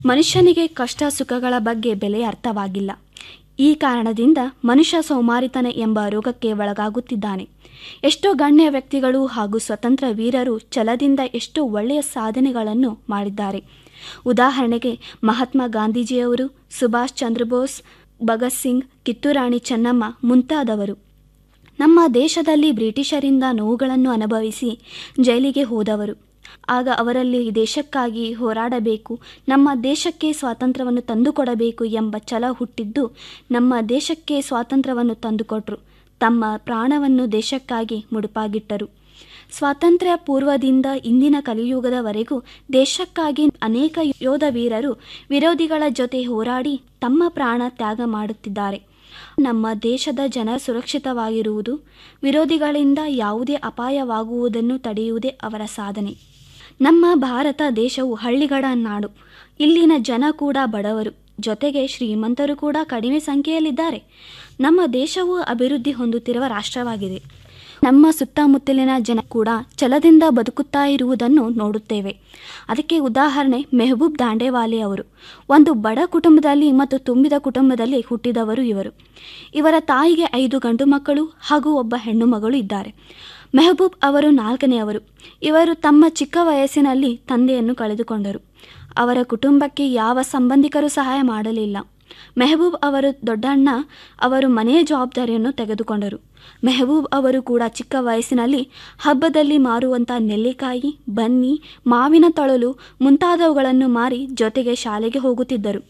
ಮನುಷ್ಯನಿಗೆ ಕಷ್ಟ ಸುಖಗಳ ಬಗ್ಗೆ ಬೆಲೆ ಅರ್ಥವಾಗಿಲ್ಲ ಈ ಕಾರಣದಿಂದ ಮನುಷ್ಯ ಸೋಮಾರಿತನ ಎಂಬ ರೋಗಕ್ಕೆ ಒಳಗಾಗುತ್ತಿದ್ದಾನೆ ಎಷ್ಟೋ ಗಣ್ಯ ವ್ಯಕ್ತಿಗಳು ಹಾಗೂ ಸ್ವತಂತ್ರ ವೀರರು ಛಲದಿಂದ ಎಷ್ಟೋ ಒಳ್ಳೆಯ ಸಾಧನೆಗಳನ್ನು ಮಾಡಿದ್ದಾರೆ ಉದಾಹರಣೆಗೆ ಮಹಾತ್ಮ ಗಾಂಧೀಜಿಯವರು ಸುಭಾಷ್ ಚಂದ್ರ ಬೋಸ್ ಭಗತ್ ಸಿಂಗ್ ಕಿತ್ತೂರಾಣಿ ಚೆನ್ನಮ್ಮ ಮುಂತಾದವರು ನಮ್ಮ ದೇಶದಲ್ಲಿ ಬ್ರಿಟಿಷರಿಂದ ನೋವುಗಳನ್ನು ಅನುಭವಿಸಿ ಜೈಲಿಗೆ ಹೋದವರು ಆಗ ಅವರಲ್ಲಿ ದೇಶಕ್ಕಾಗಿ ಹೋರಾಡಬೇಕು ನಮ್ಮ ದೇಶಕ್ಕೆ ಸ್ವಾತಂತ್ರ್ಯವನ್ನು ತಂದುಕೊಡಬೇಕು ಎಂಬ ಛಲ ಹುಟ್ಟಿದ್ದು ನಮ್ಮ ದೇಶಕ್ಕೆ ಸ್ವಾತಂತ್ರ್ಯವನ್ನು ತಂದುಕೊಟ್ರು ತಮ್ಮ ಪ್ರಾಣವನ್ನು ದೇಶಕ್ಕಾಗಿ ಮುಡುಪಾಗಿಟ್ಟರು ಸ್ವಾತಂತ್ರ್ಯ ಪೂರ್ವದಿಂದ ಇಂದಿನ ಕಲಿಯುಗದವರೆಗೂ ದೇಶಕ್ಕಾಗಿ ಅನೇಕ ಯೋಧ ವೀರರು ವಿರೋಧಿಗಳ ಜೊತೆ ಹೋರಾಡಿ ತಮ್ಮ ಪ್ರಾಣ ತ್ಯಾಗ ಮಾಡುತ್ತಿದ್ದಾರೆ ನಮ್ಮ ದೇಶದ ಜನ ಸುರಕ್ಷಿತವಾಗಿರುವುದು ವಿರೋಧಿಗಳಿಂದ ಯಾವುದೇ ಅಪಾಯವಾಗುವುದನ್ನು ತಡೆಯುವುದೇ ಅವರ ಸಾಧನೆ ನಮ್ಮ ಭಾರತ ದೇಶವು ಹಳ್ಳಿಗಳ ನಾಡು ಇಲ್ಲಿನ ಜನ ಕೂಡ ಬಡವರು ಜೊತೆಗೆ ಶ್ರೀಮಂತರು ಕೂಡ ಕಡಿಮೆ ಸಂಖ್ಯೆಯಲ್ಲಿದ್ದಾರೆ ನಮ್ಮ ದೇಶವು ಅಭಿವೃದ್ಧಿ ಹೊಂದುತ್ತಿರುವ ರಾಷ್ಟ್ರವಾಗಿದೆ ನಮ್ಮ ಸುತ್ತಮುತ್ತಲಿನ ಜನ ಕೂಡ ಛಲದಿಂದ ಬದುಕುತ್ತಾ ಇರುವುದನ್ನು ನೋಡುತ್ತೇವೆ ಅದಕ್ಕೆ ಉದಾಹರಣೆ ಮೆಹಬೂಬ್ ದಾಂಡೇವಾಲೆ ಅವರು ಒಂದು ಬಡ ಕುಟುಂಬದಲ್ಲಿ ಮತ್ತು ತುಂಬಿದ ಕುಟುಂಬದಲ್ಲಿ ಹುಟ್ಟಿದವರು ಇವರು ಇವರ ತಾಯಿಗೆ ಐದು ಗಂಡು ಮಕ್ಕಳು ಹಾಗೂ ಒಬ್ಬ ಹೆಣ್ಣು ಮಗಳು ಇದ್ದಾರೆ ಮೆಹಬೂಬ್ ಅವರು ನಾಲ್ಕನೆಯವರು ಇವರು ತಮ್ಮ ಚಿಕ್ಕ ವಯಸ್ಸಿನಲ್ಲಿ ತಂದೆಯನ್ನು ಕಳೆದುಕೊಂಡರು ಅವರ ಕುಟುಂಬಕ್ಕೆ ಯಾವ ಸಂಬಂಧಿಕರು ಸಹಾಯ ಮಾಡಲಿಲ್ಲ ಮೆಹಬೂಬ್ ಅವರು ದೊಡ್ಡಣ್ಣ ಅವರು ಮನೆಯ ಜವಾಬ್ದಾರಿಯನ್ನು ತೆಗೆದುಕೊಂಡರು ಮೆಹಬೂಬ್ ಅವರು ಕೂಡ ಚಿಕ್ಕ ವಯಸ್ಸಿನಲ್ಲಿ ಹಬ್ಬದಲ್ಲಿ ಮಾರುವಂಥ ನೆಲ್ಲಿಕಾಯಿ ಬನ್ನಿ ಮಾವಿನ ತಳಲು ಮುಂತಾದವುಗಳನ್ನು ಮಾರಿ ಜೊತೆಗೆ ಶಾಲೆಗೆ ಹೋಗುತ್ತಿದ್ದರು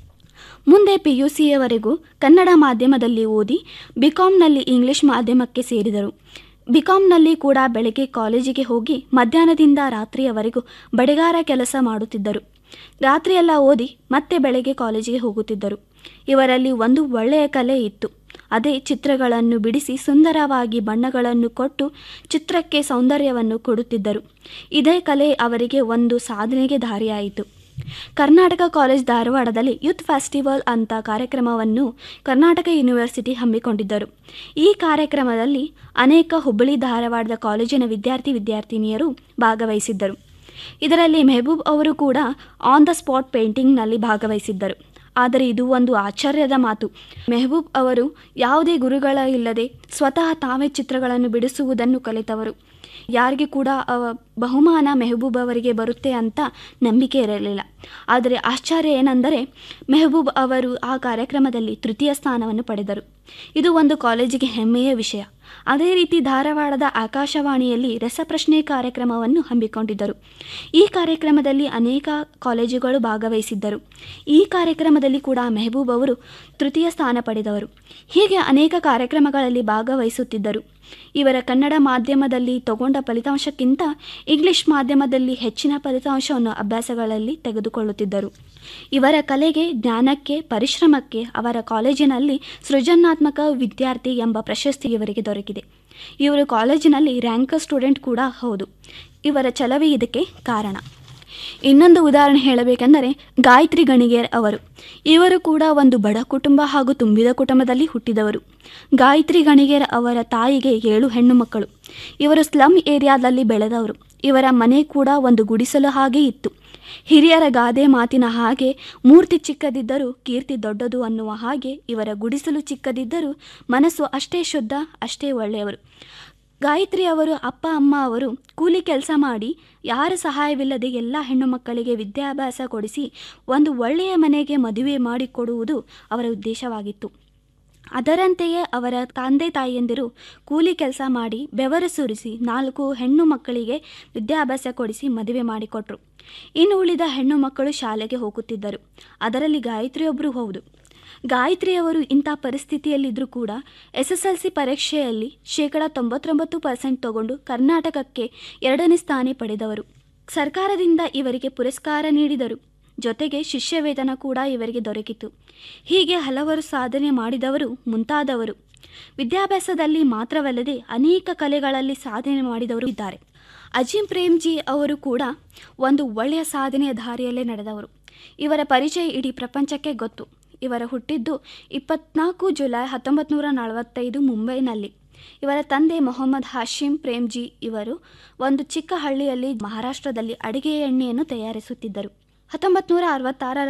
ಮುಂದೆ ಪಿ ಯು ಸಿಯವರೆಗೂ ಕನ್ನಡ ಮಾಧ್ಯಮದಲ್ಲಿ ಓದಿ ಬಿಕಾಂನಲ್ಲಿ ಇಂಗ್ಲಿಷ್ ಮಾಧ್ಯಮಕ್ಕೆ ಸೇರಿದರು ಬಿಕಾಂನಲ್ಲಿ ಕೂಡ ಬೆಳಗ್ಗೆ ಕಾಲೇಜಿಗೆ ಹೋಗಿ ಮಧ್ಯಾಹ್ನದಿಂದ ರಾತ್ರಿಯವರೆಗೂ ಬಡಿಗಾರ ಕೆಲಸ ಮಾಡುತ್ತಿದ್ದರು ರಾತ್ರಿಯೆಲ್ಲ ಓದಿ ಮತ್ತೆ ಬೆಳಗ್ಗೆ ಕಾಲೇಜಿಗೆ ಹೋಗುತ್ತಿದ್ದರು ಇವರಲ್ಲಿ ಒಂದು ಒಳ್ಳೆಯ ಕಲೆ ಇತ್ತು ಅದೇ ಚಿತ್ರಗಳನ್ನು ಬಿಡಿಸಿ ಸುಂದರವಾಗಿ ಬಣ್ಣಗಳನ್ನು ಕೊಟ್ಟು ಚಿತ್ರಕ್ಕೆ ಸೌಂದರ್ಯವನ್ನು ಕೊಡುತ್ತಿದ್ದರು ಇದೇ ಕಲೆ ಅವರಿಗೆ ಒಂದು ಸಾಧನೆಗೆ ದಾರಿಯಾಯಿತು ಕರ್ನಾಟಕ ಕಾಲೇಜ್ ಧಾರವಾಡದಲ್ಲಿ ಯೂತ್ ಫೆಸ್ಟಿವಲ್ ಅಂತ ಕಾರ್ಯಕ್ರಮವನ್ನು ಕರ್ನಾಟಕ ಯೂನಿವರ್ಸಿಟಿ ಹಮ್ಮಿಕೊಂಡಿದ್ದರು ಈ ಕಾರ್ಯಕ್ರಮದಲ್ಲಿ ಅನೇಕ ಹುಬ್ಬಳ್ಳಿ ಧಾರವಾಡದ ಕಾಲೇಜಿನ ವಿದ್ಯಾರ್ಥಿ ವಿದ್ಯಾರ್ಥಿನಿಯರು ಭಾಗವಹಿಸಿದ್ದರು ಇದರಲ್ಲಿ ಮೆಹಬೂಬ್ ಅವರು ಕೂಡ ಆನ್ ದ ಸ್ಪಾಟ್ ಪೇಂಟಿಂಗ್ನಲ್ಲಿ ಭಾಗವಹಿಸಿದ್ದರು ಆದರೆ ಇದು ಒಂದು ಆಶ್ಚರ್ಯದ ಮಾತು ಮೆಹಬೂಬ್ ಅವರು ಯಾವುದೇ ಗುರುಗಳ ಇಲ್ಲದೆ ಸ್ವತಃ ತಾವೇ ಚಿತ್ರಗಳನ್ನು ಬಿಡಿಸುವುದನ್ನು ಕಲಿತವರು ಯಾರಿಗೆ ಕೂಡ ಅವ ಬಹುಮಾನ ಮೆಹಬೂಬ್ ಅವರಿಗೆ ಬರುತ್ತೆ ಅಂತ ನಂಬಿಕೆ ಇರಲಿಲ್ಲ ಆದರೆ ಆಶ್ಚರ್ಯ ಏನೆಂದರೆ ಮೆಹಬೂಬ್ ಅವರು ಆ ಕಾರ್ಯಕ್ರಮದಲ್ಲಿ ತೃತೀಯ ಸ್ಥಾನವನ್ನು ಪಡೆದರು ಇದು ಒಂದು ಕಾಲೇಜಿಗೆ ಹೆಮ್ಮೆಯ ವಿಷಯ ಅದೇ ರೀತಿ ಧಾರವಾಡದ ಆಕಾಶವಾಣಿಯಲ್ಲಿ ರಸಪ್ರಶ್ನೆ ಕಾರ್ಯಕ್ರಮವನ್ನು ಹಮ್ಮಿಕೊಂಡಿದ್ದರು ಈ ಕಾರ್ಯಕ್ರಮದಲ್ಲಿ ಅನೇಕ ಕಾಲೇಜುಗಳು ಭಾಗವಹಿಸಿದ್ದರು ಈ ಕಾರ್ಯಕ್ರಮದಲ್ಲಿ ಕೂಡ ಮೆಹಬೂಬ್ ಅವರು ತೃತೀಯ ಸ್ಥಾನ ಪಡೆದವರು ಹೀಗೆ ಅನೇಕ ಕಾರ್ಯಕ್ರಮಗಳಲ್ಲಿ ಭಾಗವಹಿಸುತ್ತಿದ್ದರು ಇವರ ಕನ್ನಡ ಮಾಧ್ಯಮದಲ್ಲಿ ತಗೊಂಡ ಫಲಿತಾಂಶಕ್ಕಿಂತ ಇಂಗ್ಲಿಷ್ ಮಾಧ್ಯಮದಲ್ಲಿ ಹೆಚ್ಚಿನ ಫಲಿತಾಂಶವನ್ನು ಅಭ್ಯಾಸಗಳಲ್ಲಿ ತೆಗೆದುಕೊಳ್ಳುತ್ತಿದ್ದರು ಇವರ ಕಲೆಗೆ ಜ್ಞಾನಕ್ಕೆ ಪರಿಶ್ರಮಕ್ಕೆ ಅವರ ಕಾಲೇಜಿನಲ್ಲಿ ಸೃಜನಾತ್ಮಕ ವಿದ್ಯಾರ್ಥಿ ಎಂಬ ಪ್ರಶಸ್ತಿ ಇವರಿಗೆ ದೊರಕಿದೆ ಇವರು ಕಾಲೇಜಿನಲ್ಲಿ ರ್ಯಾಂಕ್ ಸ್ಟೂಡೆಂಟ್ ಕೂಡ ಹೌದು ಇವರ ಛಲವೇ ಇದಕ್ಕೆ ಕಾರಣ ಇನ್ನೊಂದು ಉದಾಹರಣೆ ಹೇಳಬೇಕೆಂದರೆ ಗಾಯತ್ರಿ ಗಣಿಗೇರ್ ಅವರು ಇವರು ಕೂಡ ಒಂದು ಬಡ ಕುಟುಂಬ ಹಾಗೂ ತುಂಬಿದ ಕುಟುಂಬದಲ್ಲಿ ಹುಟ್ಟಿದವರು ಗಾಯತ್ರಿ ಗಣಿಗೇರ್ ಅವರ ತಾಯಿಗೆ ಏಳು ಹೆಣ್ಣು ಮಕ್ಕಳು ಇವರು ಸ್ಲಮ್ ಏರಿಯಾದಲ್ಲಿ ಬೆಳೆದವರು ಇವರ ಮನೆ ಕೂಡ ಒಂದು ಗುಡಿಸಲು ಹಾಗೆ ಇತ್ತು ಹಿರಿಯರ ಗಾದೆ ಮಾತಿನ ಹಾಗೆ ಮೂರ್ತಿ ಚಿಕ್ಕದಿದ್ದರೂ ಕೀರ್ತಿ ದೊಡ್ಡದು ಅನ್ನುವ ಹಾಗೆ ಇವರ ಗುಡಿಸಲು ಚಿಕ್ಕದಿದ್ದರೂ ಮನಸ್ಸು ಅಷ್ಟೇ ಶುದ್ಧ ಅಷ್ಟೇ ಒಳ್ಳೆಯವರು ಗಾಯತ್ರಿ ಅವರು ಅಪ್ಪ ಅಮ್ಮ ಅವರು ಕೂಲಿ ಕೆಲಸ ಮಾಡಿ ಯಾರ ಸಹಾಯವಿಲ್ಲದೆ ಎಲ್ಲ ಹೆಣ್ಣು ಮಕ್ಕಳಿಗೆ ವಿದ್ಯಾಭ್ಯಾಸ ಕೊಡಿಸಿ ಒಂದು ಒಳ್ಳೆಯ ಮನೆಗೆ ಮದುವೆ ಮಾಡಿಕೊಡುವುದು ಅವರ ಉದ್ದೇಶವಾಗಿತ್ತು ಅದರಂತೆಯೇ ಅವರ ತಂದೆ ತಾಯಿಯಂದಿರು ಕೂಲಿ ಕೆಲಸ ಮಾಡಿ ಬೆವರು ಸುರಿಸಿ ನಾಲ್ಕು ಹೆಣ್ಣು ಮಕ್ಕಳಿಗೆ ವಿದ್ಯಾಭ್ಯಾಸ ಕೊಡಿಸಿ ಮದುವೆ ಮಾಡಿಕೊಟ್ರು ಇನ್ನು ಉಳಿದ ಹೆಣ್ಣು ಮಕ್ಕಳು ಶಾಲೆಗೆ ಹೋಗುತ್ತಿದ್ದರು ಅದರಲ್ಲಿ ಗಾಯತ್ರಿಯೊಬ್ಬರು ಹೌದು ಗಾಯತ್ರಿಯವರು ಇಂಥ ಪರಿಸ್ಥಿತಿಯಲ್ಲಿದ್ದರೂ ಕೂಡ ಎಸ್ ಎಸ್ ಎಲ್ ಸಿ ಪರೀಕ್ಷೆಯಲ್ಲಿ ಶೇಕಡ ತೊಂಬತ್ತೊಂಬತ್ತು ಪರ್ಸೆಂಟ್ ತಗೊಂಡು ಕರ್ನಾಟಕಕ್ಕೆ ಎರಡನೇ ಸ್ಥಾನ ಪಡೆದವರು ಸರ್ಕಾರದಿಂದ ಇವರಿಗೆ ಪುರಸ್ಕಾರ ನೀಡಿದರು ಜೊತೆಗೆ ಶಿಷ್ಯವೇತನ ಕೂಡ ಇವರಿಗೆ ದೊರಕಿತು ಹೀಗೆ ಹಲವರು ಸಾಧನೆ ಮಾಡಿದವರು ಮುಂತಾದವರು ವಿದ್ಯಾಭ್ಯಾಸದಲ್ಲಿ ಮಾತ್ರವಲ್ಲದೆ ಅನೇಕ ಕಲೆಗಳಲ್ಲಿ ಸಾಧನೆ ಮಾಡಿದವರು ಇದ್ದಾರೆ ಅಜಿಂ ಪ್ರೇಮ್ಜಿ ಅವರು ಕೂಡ ಒಂದು ಒಳ್ಳೆಯ ಸಾಧನೆಯ ದಾರಿಯಲ್ಲೇ ನಡೆದವರು ಇವರ ಪರಿಚಯ ಇಡೀ ಪ್ರಪಂಚಕ್ಕೆ ಗೊತ್ತು ಇವರ ಹುಟ್ಟಿದ್ದು ಇಪ್ಪತ್ನಾಲ್ಕು ಜುಲೈ ಹತ್ತೊಂಬತ್ತು ನೂರ ನಲವತ್ತೈದು ಮುಂಬೈನಲ್ಲಿ ಇವರ ತಂದೆ ಮೊಹಮ್ಮದ್ ಹಾಶಿಂ ಪ್ರೇಮ್ಜಿ ಇವರು ಒಂದು ಚಿಕ್ಕ ಹಳ್ಳಿಯಲ್ಲಿ ಮಹಾರಾಷ್ಟ್ರದಲ್ಲಿ ಅಡಿಗೆ ಎಣ್ಣೆಯನ್ನು ತಯಾರಿಸುತ್ತಿದ್ದರು ಹತ್ತೊಂಬತ್ತು ನೂರ ಅರವತ್ತಾರರ